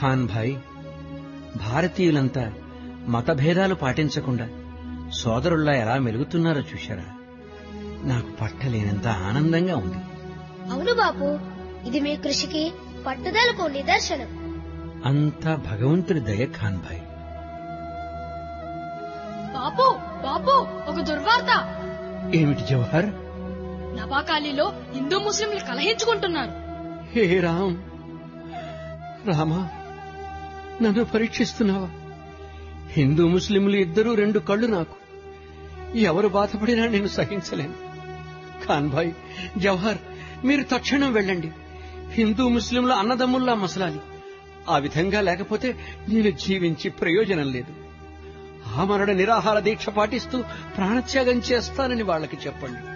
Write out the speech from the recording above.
ఖాన్ భాయ్ భారతీయులంతా మతభేదాలు పాటించకుండా సోదరుల్లా ఎలా మెలుగుతున్నారో చూశారా నాకు పట్టలేనంత ఆనందంగా ఉంది అవును బాపు ఇది మీ కృషికి పట్టుదలకు నిదర్శనం అంతా భగవంతుడి దయ ఖాన్ భాయ్ బాపు బాపు ఒక దుర్వార్త ఏమిటి జవహర్ నవాకాలీలో హిందూ ముస్లింలు కలహించుకుంటున్నారు హే రామ్ రామా నన్ను పరీక్షిస్తున్నావా హిందూ ముస్లింలు ఇద్దరూ రెండు కళ్ళు నాకు ఎవరు బాధపడినా నేను సహించలేను ఖాన్ భాయ్ జవహర్ మీరు తక్షణం వెళ్ళండి హిందూ ముస్లింల అన్నదమ్ముల్లా మసలాలి ఆ విధంగా లేకపోతే నేను జీవించి ప్రయోజనం లేదు ఆమరణ నిరాహార దీక్ష పాటిస్తూ ప్రాణత్యాగం చేస్తానని వాళ్ళకి చెప్పండి